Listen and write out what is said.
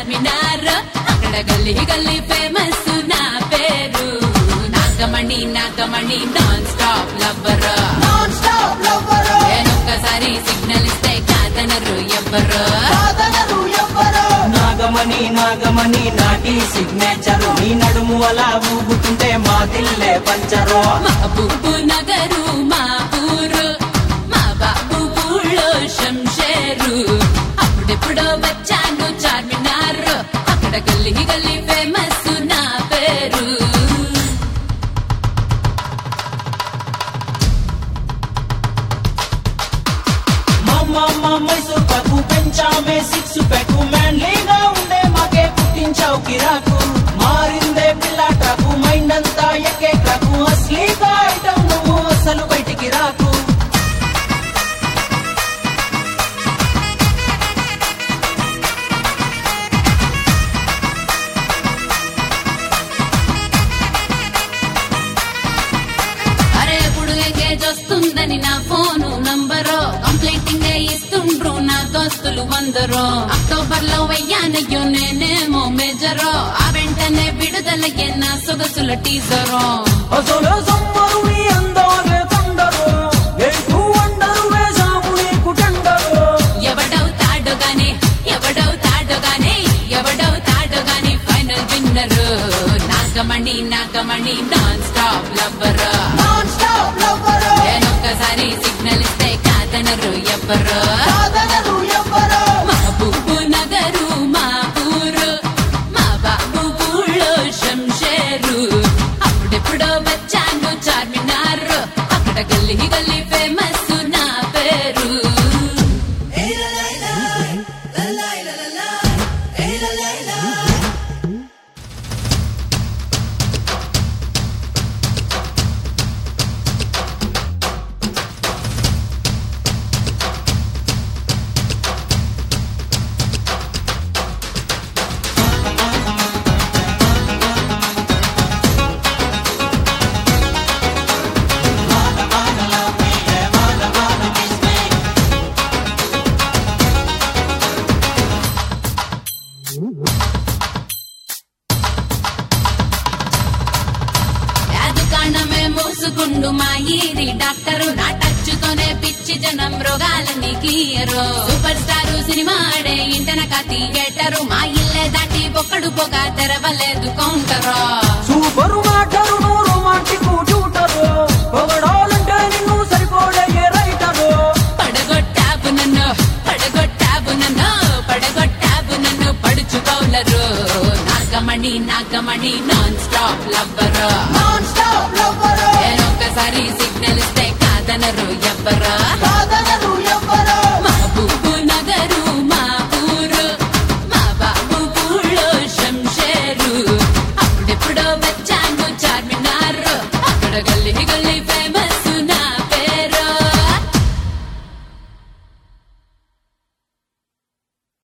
చార్మినార్ అక్కడ గల్లీ గల్లీ ఫేమస్ నా పేరు Nagamani Nagamani non stop lover non stop lover నేనొక్కసారి సిగ్నల్ ఇస్తే కాదనరు ఎవ్వరు కాదనరు ఎవ్వరు నాగమణి నాగమణి నాటి సిగ్నేచరు నీ నడుము అలా ఊగుతుంటే మా దిల్లే పంచరు మహబూబు నగరు మా ఊరు మా బాబు ఊళ్ళో శంషేరు అప్పుడెప్పుడో వచ్చాను చార్మినార్ అక్కడ గల్లీ గల్లీ ఫేమస్ నా పేరు మామ మైసూర్ పకు పెంచామే సిక్స్ పెకు మ్యాన్లీగా ఉండే మాకే పుట్టించావు కిరాకు మారిందే పిల్లాటకు మైండ్ అంతా ఎక్కే క్రాకు అస్లీగా ఐటమ్ నువ్వు అసలు బయటికి రాకు అరే ఎప్పుడు ఎంగేజ్ వస్తుందని నా ఫోను నంబరు కంప్లీటింగ్ ఇస్తుండ్రు నా దోస్తులు వందరు అక్టోబర్ లో వెయ్యానయ్యో నేనేమో మేజరో ఆ వెంటనే విడుదలయ్యే నా సొగసుల టీజరో అసలు సమ్మరు నీ అందాలే కొండరు ఎటు వండరు వేసాము నీకు టెండరు ఎవడవుతాడు గాని ఎవడవుతాడు గాని ఎవడవుతాడు గాని final winner Nagamani Nagamani non stop lover non stop lover నేనొక్కసారి సిగ్నల్ ఇస్తే కాదనరు ఎవ్వరు కాదనరు ఎవ్వరు మహబూబు నగరు మా ఊరు మా బాబు ఊళ్ళో శంషేరు అప్పుడెప్పుడో వచ్చాను చార్మినార్ అక్కడ గల్లీ గల్లీ ఫేమస్ నా పేరు దుకాణమే మూసుకుండు మా ఈరి డాక్టరు నా టచ్ తోనే పిచ్చి జనం రోగాలని క్లియరు సూపర్ స్టార్ సినిమా ఆడే ఇంటనక థియేటరు మా ఇల్లే దాటి ఒక్కడు పోక తెరవలేదు కౌంటరు సూపరు మాటరు నువ్వు రొమాంటిక్ చూటరు పొగడాలంటే నిన్ను సరిపోలే ఏ రైటరు పడగొట్టావు నన్ను పడగొట్టావు నన్ను పడగొట్టావు నన్ను పడుచు bowler Nagamani Nagamani non stop lover non stop lover నేనొక్కసారి సిగ్నల్ ఇస్తే కాదనరు ఎవ్వరు కాదనరు ఎవ్వరు